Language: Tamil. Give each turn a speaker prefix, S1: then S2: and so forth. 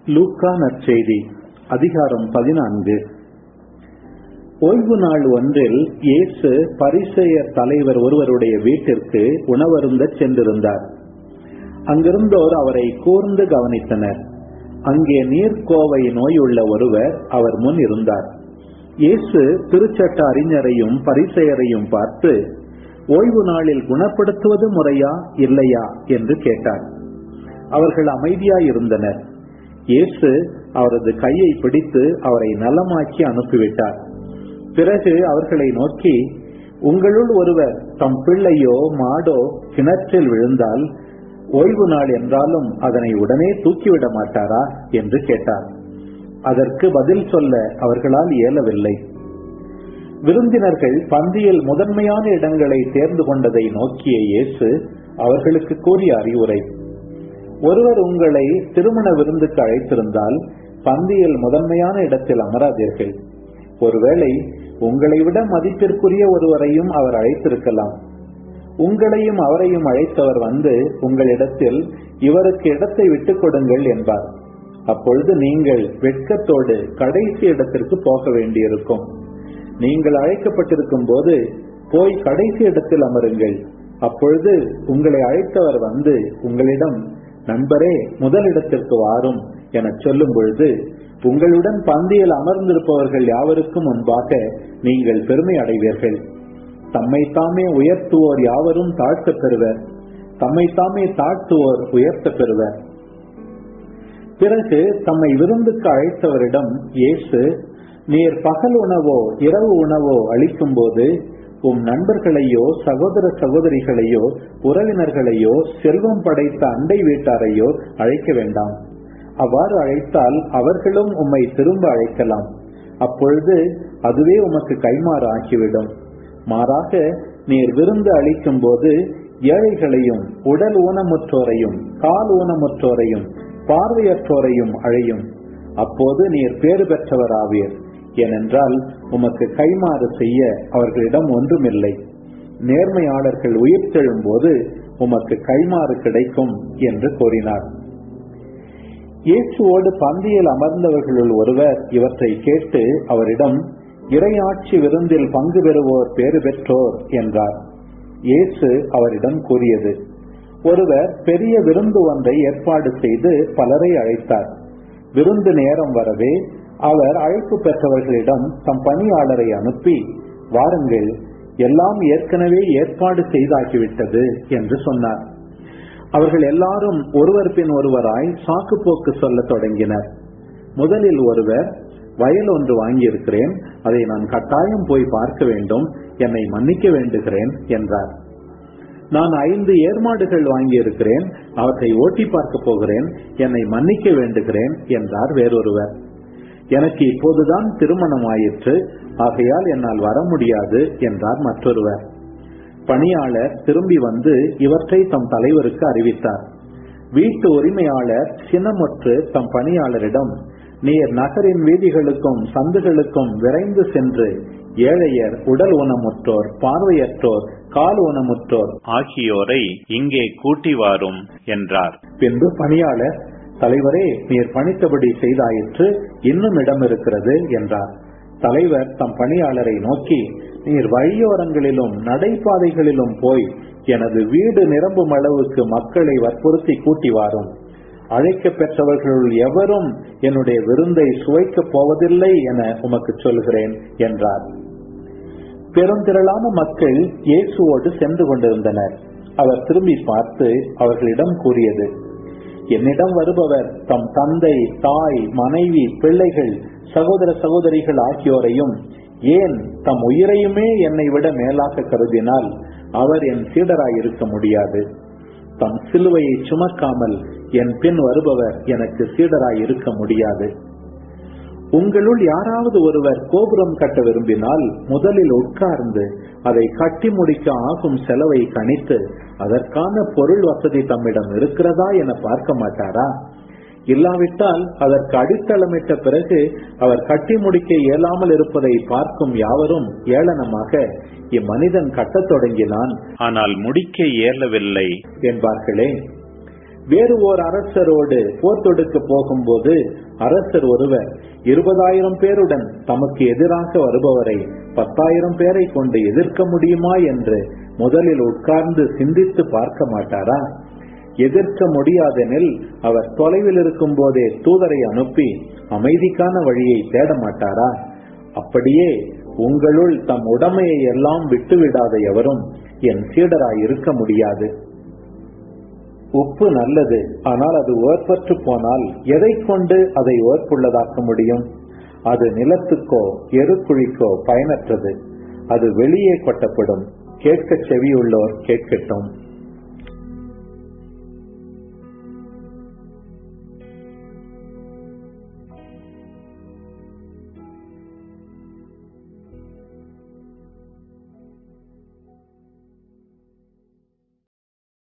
S1: லூக்கா நற்செய்தி அதிகாரம் பதினான்கு ஓய்வு நாள் ஒன்றில் இயேசு பரிசெயர் தலைவர் ஒருவருடைய வீட்டிற்கு உணவருந்தச் சென்றிருந்தார் அங்கிருந்தோர் அவரை கூர்ந்து கவனித்தனர் அங்கே நீர்க்கோவை நோயுள்ள ஒருவர் அவர் முன் இருந்தார் இயேசு திருச்சட்ட அறிஞரையும் பரிசெயரையும் பார்த்து ஓய்வு நாளில் குணப்படுத்துவது முறையா இல்லையா என்று கேட்டார் அவர்கள் அமைதியாயிருந்தனர் இயேசு அவரது கையை பிடித்து அவரை நலமாக்கி அனுப்பிவிட்டார் பிறகு அவர்களை நோக்கி உங்களுள் ஒருவர் தம் பிள்ளையோ மாடோ கிணற்றில் விழுந்தால் ஓய்வு நாள் என்றாலும் அதனை உடனே தூக்கிவிட மாட்டாரா என்று கேட்டார் அதற்கு பதில் சொல்ல அவர்களால் இயலவில்லை விருந்தினர்கள் பந்தியில் முதன்மையான இடங்களை தேர்ந்து கொண்டதை நோக்கிய இயேசு அவர்களுக்கு கூறிய அறிவுரை ஒருவர் உங்களை திருமண விருந்துக்கு அழைத்திருந்தால் பந்தியில் முதன்மையான இடத்தில் அமராதீர்கள் ஒருவேளை உங்களை விட மதிப்பிற்குரிய ஒருவரையும் அவர் அழைத்திருக்கலாம் உங்களையும் அவரையும் அழைத்தவர் வந்து உங்களிடத்தில் இவருக்கு இடத்தை விட்டுக் கொடுங்கள் என்பார் அப்பொழுது நீங்கள் வெட்கத்தோடு கடைசி இடத்திற்கு போக வேண்டியிருக்கும் நீங்கள் அழைக்கப்பட்டிருக்கும் போது போய் கடைசி இடத்தில் அமருங்கள் அப்பொழுது உங்களை அழைத்தவர் வந்து உங்களிடம் நண்பரே முதலிடத்திற்கு வாரும் என சொல்லும் பொழுது உங்களுடன் பந்தியில் அமர்ந்திருப்பவர்கள் யாவருக்கும் முன்பாக நீங்கள் பெருமை அடைவீர்கள் தம்மை தாமே உயர்த்துவோர் யாவரும் தாழ்த்த பெறுவர் தம்மை தாமே தாழ்த்துவோர் உயர்த்த பெறுவர் பிறகு தம்மை விருந்துக்கு அழைத்தவரிடம் இயேசு நீர் பகல் உணவோ இரவு உணவோ அளிக்கும் போது உம் நண்பர்களையோ சகோதர சகோதரிகளையோ உறவினர்களையோ செல்வம் படைத்த அண்டை வீட்டாரையோ அழைக்க வேண்டாம் அவ்வாறு அழைத்தால் அவர்களும் உம்மை திரும்ப அழைக்கலாம் அப்பொழுது அதுவே உமக்கு கைமாறு ஆக்கிவிடும் மாறாக நீர் விருந்து அளிக்கும் போது ஏழைகளையும் உடல் ஊனமுற்றோரையும் கால் ஊனமுற்றோரையும் பார்வையற்றோரையும் அழையும் அப்போது நீர் பேறு பெற்றவராவீர் ஏனென்றால் உமக்கு கைமாறு செய்ய அவர்களிடம் ஒன்றுமில்லை நேர்மையாளர்கள் உயிர் போது உமக்கு கைமாறு கிடைக்கும் என்று கூறினார் இயேசுவோடு பந்தியில் அமர்ந்தவர்களுள் ஒருவர் இவற்றை கேட்டு அவரிடம் இறையாட்சி விருந்தில் பங்கு பெறுவோர் பேறு பெற்றோர் என்றார் இயேசு அவரிடம் கூறியது ஒருவர் பெரிய விருந்து ஒன்றை ஏற்பாடு செய்து பலரை அழைத்தார் விருந்து நேரம் வரவே அவர் அழைப்பு பெற்றவர்களிடம் தம் பணியாளரை அனுப்பி வாருங்கள் எல்லாம் ஏற்கனவே ஏற்பாடு செய்தாகிவிட்டது என்று சொன்னார் அவர்கள் எல்லாரும் ஒருவர் பின் ஒருவராய் சாக்கு போக்கு சொல்ல தொடங்கினர் முதலில் ஒருவர் வயல் ஒன்று வாங்கியிருக்கிறேன் அதை நான் கட்டாயம் போய் பார்க்க வேண்டும் என்னை மன்னிக்க வேண்டுகிறேன் என்றார் நான் ஐந்து ஏர்மாடுகள் வாங்கியிருக்கிறேன் அவற்றை ஓட்டி பார்க்க போகிறேன் என்னை மன்னிக்க வேண்டுகிறேன் என்றார் வேறொருவர் எனக்கு இப்போதுதான் திருமணம் ஆயிற்று ஆகையால் என்னால் வர முடியாது என்றார் மற்றொருவர் பணியாளர் திரும்பி வந்து இவற்றை தம் தலைவருக்கு அறிவித்தார் வீட்டு உரிமையாளர் சினமுற்று தம் பணியாளரிடம் நீர் நகரின் வீதிகளுக்கும் சந்துகளுக்கும் விரைந்து சென்று ஏழையர் உடல் ஊனமுற்றோர் பார்வையற்றோர் கால் ஊனமுற்றோர்
S2: ஆகியோரை இங்கே கூட்டி வாரும் என்றார்
S1: பின்பு பணியாளர் தலைவரே நீர் பணித்தபடி செய்தாயிற்று இன்னும் இடம் இருக்கிறது என்றார் தலைவர் தம் பணியாளரை நோக்கி நீர் வழியோரங்களிலும் நடைபாதைகளிலும் போய் எனது வீடு நிரம்பும் அளவுக்கு மக்களை வற்புறுத்தி கூட்டி வாரும் அழைக்க பெற்றவர்களுள் எவரும் என்னுடைய விருந்தை சுவைக்கப் போவதில்லை என உமக்கு சொல்கிறேன் என்றார் பெருந்திரளான மக்கள் இயேசுவோடு சென்று கொண்டிருந்தனர் அவர் திரும்பி பார்த்து அவர்களிடம் கூறியது என்னிடம் வருபவர் தம் தந்தை தாய் மனைவி பிள்ளைகள் சகோதர சகோதரிகள் ஆகியோரையும் ஏன் தம் உயிரையுமே என்னை விட மேலாக கருதினால் அவர் என் சீடராய் இருக்க முடியாது தம் சிலுவையை சுமக்காமல் என் பின் வருபவர் எனக்கு சீடராய் இருக்க முடியாது உங்களுள் யாராவது ஒருவர் கோபுரம் கட்ட விரும்பினால் முதலில் உட்கார்ந்து அதை கட்டி முடிக்க ஆகும் செலவை கணித்து அதற்கான பொருள் வசதி தம்மிடம் இருக்கிறதா என பார்க்க மாட்டாரா இல்லாவிட்டால் அதற்கு அடித்தளமிட்ட பிறகு அவர் கட்டி முடிக்க இயலாமல் இருப்பதை பார்க்கும் யாவரும் ஏளனமாக இம்மனிதன் கட்டத் தொடங்கினான்
S2: ஆனால் முடிக்க இயலவில்லை
S1: என்பார்களே வேறு ஓர் அரசரோடு போர் தொடுக்க போகும்போது அரசர் ஒருவர் இருபதாயிரம் பேருடன் தமக்கு எதிராக வருபவரை பத்தாயிரம் பேரை கொண்டு எதிர்க்க முடியுமா என்று முதலில் உட்கார்ந்து சிந்தித்து பார்க்க மாட்டாரா எதிர்க்க முடியாதெனில் அவர் தொலைவில் இருக்கும் போதே தூதரை அனுப்பி அமைதிக்கான வழியை தேட மாட்டாரா அப்படியே உங்களுள் தம் உடமையை எல்லாம் விட்டுவிடாத எவரும் என் சீடராய் இருக்க முடியாது உப்பு நல்லது ஆனால் அது ஓர்பற்று போனால் எதை கொண்டு அதை ஓர்ப்புள்ளதாக்க முடியும் அது நிலத்துக்கோ எருக்குழிக்கோ பயனற்றது அது வெளியே கொட்டப்படும் கேட்க செவியுள்ளோர் கேட்கட்டும்